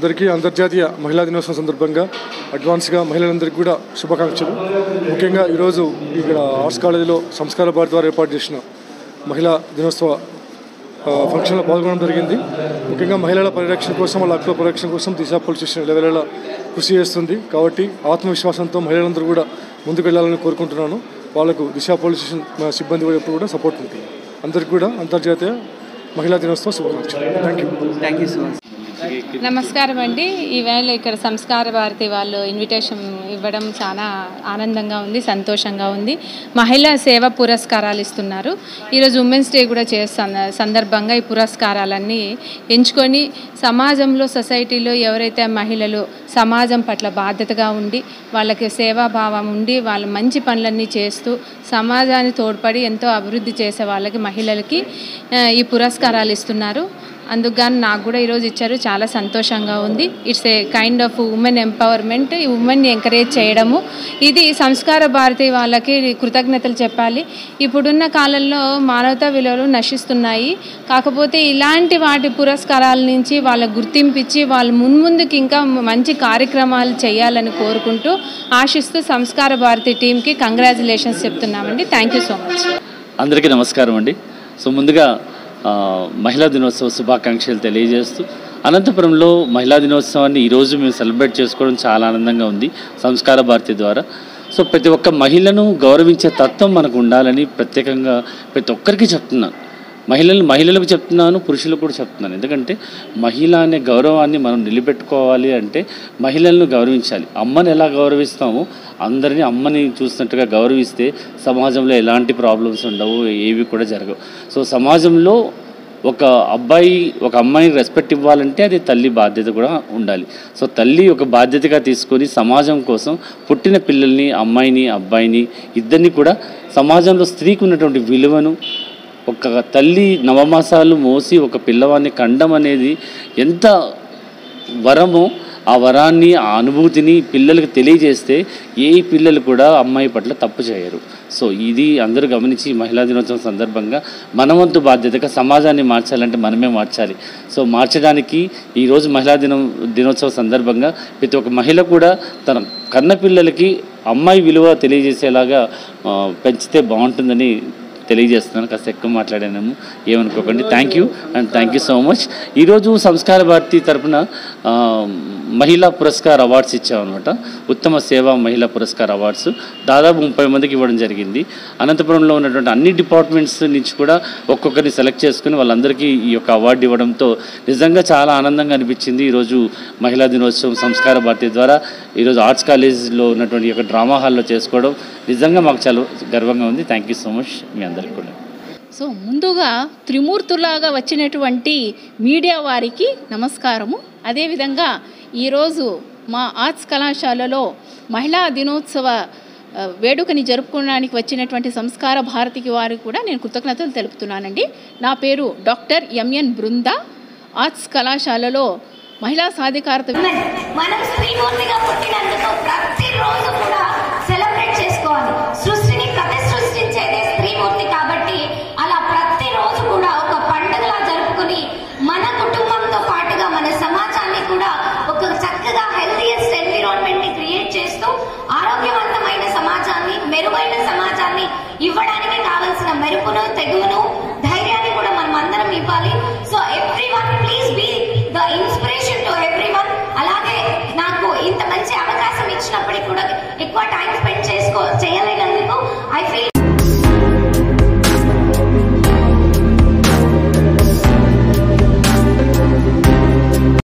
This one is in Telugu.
అందరికీ అంతర్జాతీయ మహిళా దినోత్సవం సందర్భంగా అడ్వాన్స్గా మహిళలందరికీ కూడా శుభాకాంక్షలు ముఖ్యంగా ఈరోజు ఇక్కడ ఆర్ట్స్ కాలేజీలో సంస్కార భారతి ద్వారా ఏర్పాటు చేసిన మహిళా దినోత్సవ ఆ, ఫంక్షన్లో పాల్గొనడం జరిగింది ముఖ్యంగా మహిళల పరిరక్షణ కోసం వాళ్ళ హక్కుల పరిరక్షణ కోసం దిశా పోలీస్ స్టేషన్ లెవెల్ కృషి చేస్తుంది కాబట్టి ఆత్మవిశ్వాసంతో మహిళలందరూ కూడా ముందుకు వెళ్ళాలని కోరుకుంటున్నాను వాళ్ళకు దిశా పోలీస్ స్టేషన్ మా సిబ్బంది కూడా ఎప్పుడు కూడా సపోర్ట్ ఉంటుంది అందరికీ కూడా అంతర్జాతీయ మహిళా దినోత్సవ శుభాకాంక్షలు thank you thank you so much నమస్కారం అండి ఈవేళ ఇక్కడ సంస్కార భారతి వాళ్ళు ఇన్విటేషన్ ఇవ్వడం చాలా ఆనందంగా ఉంది సంతోషంగా ఉంది మహిళా సేవ పురస్కారాలు ఇస్తున్నారు ఈరోజు ఉమెన్స్ డే కూడా చేస్తున్న సందర్భంగా ఈ పురస్కారాలన్నీ ఎంచుకొని సమాజంలో సొసైటీలో ఎవరైతే మహిళలు సమాజం పట్ల బాధ్యతగా ఉండి వాళ్ళకి సేవాభావం ఉండి వాళ్ళ మంచి పనులన్నీ చేస్తూ సమాజాన్ని తోడ్పడి ఎంతో అభివృద్ధి చేసే వాళ్ళకి మహిళలకి ఆ, ఈ పురస్కారాలు ఇస్తున్నారు అందుకు గాను నాకు కూడా ఈరోజు ఇచ్చారు చాలా సంతోషంగా ఉంది it's a kind of women empowerment ఈ ఉమెన్ని ఎంకరేజ్ చేయడము ఇది సంస్కార భారతి వాళ్ళకి కృతజ్ఞతలు చెప్పాలి ఇప్పుడున్న కాలంలో మానవతా విలువలు నశిస్తున్నాయి కాకపోతే ఇలాంటి వాటి పురస్కారాల నుంచి వాళ్ళ గుర్తింపిచ్చి వాళ్ళు మున్ముందుకు ఇంకా మంచి కార్యక్రమాలు చేయాలని కోరుకుంటూ ఆశిస్తూ సంస్కార భారతి టీంకి కంగ్రాచులేషన్స్ చెప్తున్నామండి థ్యాంక్ యూ సో మచ్ అందరికీ నమస్కారం అండి సో ముందుగా ఆ, మహిళా దినోత్సవ శుభాకాంక్షలు తెలియజేస్తూ అనంతపురంలో మహిళా దినోత్సవాన్ని ఈరోజు మేము సెలబ్రేట్ చేసుకోవడం చాలా ఆనందంగా ఉంది సంస్కార భారతి ద్వారా సో ప్రతి ఒక్క మహిళను గౌరవించే తత్వం మనకు ఉండాలని ప్రత్యేకంగా ప్రతి ఒక్కరికి చెప్తున్నాను మహిళలు మహిళలకు చెప్తున్నాను పురుషులకు కూడా చెప్తున్నాను ఎందుకంటే మహిళ అనే గౌరవాన్ని మనం నిలబెట్టుకోవాలి అంటే మహిళలను గౌరవించాలి అమ్మని ఎలా గౌరవిస్తామో అందరినీ అమ్మని చూసినట్టుగా గౌరవిస్తే సమాజంలో ఎలాంటి ప్రాబ్లమ్స్ ఉండవు ఏవి కూడా జరగవు సో సమాజంలో ఒక అబ్బాయి ఒక అమ్మాయిని రెస్పెక్ట్ ఇవ్వాలంటే అది తల్లి బాధ్యత కూడా ఉండాలి సో తల్లి ఒక బాధ్యతగా తీసుకొని సమాజం కోసం పుట్టిన పిల్లల్ని అమ్మాయిని అబ్బాయిని ఇద్దరిని కూడా సమాజంలో స్త్రీకి ఉన్నటువంటి విలువను ఒక తల్లి నవమాసాలు మోసి ఒక పిల్లవాడిని కండం అనేది ఎంత వరమో ఆ వరాన్ని ఆ అనుభూతిని పిల్లలకు తెలియజేస్తే ఏ పిల్లలు కూడా అమ్మాయి పట్ల తప్పు చేయరు సో ఇది అందరూ గమనించి ఈ మహిళా దినోత్సవం సందర్భంగా మనవంతు బాధ్యతగా సమాజాన్ని మార్చాలంటే మనమే మార్చాలి సో మార్చడానికి ఈరోజు మహిళా దినం దినోత్సవ సందర్భంగా ప్రతి ఒక్క మహిళ కూడా తన కన్న పిల్లలకి అమ్మాయి విలువ తెలియజేసేలాగా ఆ, పెంచితే బాగుంటుందని తెలియజేస్తున్నాను కాస్త ఎక్కువ మాట్లాడాను ఏమనుకోకండి thank you and thank you so much ఈరోజు సంస్కార భారతి తరపున ఆ, మహిళా పురస్కార్ అవార్డ్స్ ఇచ్చామన్నమాట ఉత్తమ సేవా మహిళా పురస్కార్ అవార్డ్స్ దాదాపు ముప్పై మందికి ఇవ్వడం జరిగింది అనంతపురంలో ఉన్నటువంటి అన్ని డిపార్ట్మెంట్స్ నుంచి కూడా ఒక్కొక్కరిని సెలెక్ట్ చేసుకుని వాళ్ళందరికీ ఈ యొక్క అవార్డు ఇవ్వడంతో నిజంగా చాలా ఆనందంగా అనిపించింది ఈరోజు మహిళా దినోత్సవం సంస్కార భారతి ద్వారా ఈరోజు ఆర్ట్స్ కాలేజ్లో ఉన్నటువంటి ఈ యొక్క డ్రామా హాల్లో చేసుకోవడం నిజంగా మాకు చాలా గర్వంగా ఉంది థ్యాంక్ యూ సో మచ్ మీ అందరికీ కూడా సో ముందుగా త్రిమూర్తులాగా వచ్చినటువంటి మీడియా వారికి నమస్కారము అదేవిధంగా ఈరోజు మా ఆర్ట్స్ కళాశాలలో మహిళా దినోత్సవ ఆ, వేడుకని జరుపుకోవడానికి వచ్చినటువంటి సంస్కార భారతికి వారికి కూడా నేను కృతజ్ఞతలు తెలుపుతున్నానండి నా పేరు డాక్టర్ ఎంఎన్ బృంద ఆర్ట్స్ కళాశాలలో మహిళా సాధికారత మనం స్త్రీమూర్తిగా పుట్టినందుకు ప్రతిరోజు కూడా సెలబ్రేట్ చేసుకోవాలి సృష్టిని ప్రతి సృష్టించేదే స్త్రీమూర్తి కాబట్టి అలా ప్రతిరోజు కూడా ఒక పండుగలా జరుపుకుని మన కుటుంబంతో పాటుగా మన సమాజాన్ని కూడా ఒక చక్కగా హెల్తీయెస్ట్ ఎన్విరాన్మెంట్ ని క్రియేట్ చేస్తూ ఆరోగ్యవంతమైన సమాజాన్ని మెరుగైన సమాజాన్ని ఇవ్వడానికి కావలసిన మెరుపును తెగువను ధైర్యాన్ని కూడా మనం అందరం ఇవ్వాలి so every one please be the inspiration to every one అలాగే నాకు ఇంత మంచి అవకాశం ఇచ్చినప్పటికీ కూడా ఎక్కువ టైం స్పెండ్ చేసుకో చేయలేనందుకు ఐ ఫీల్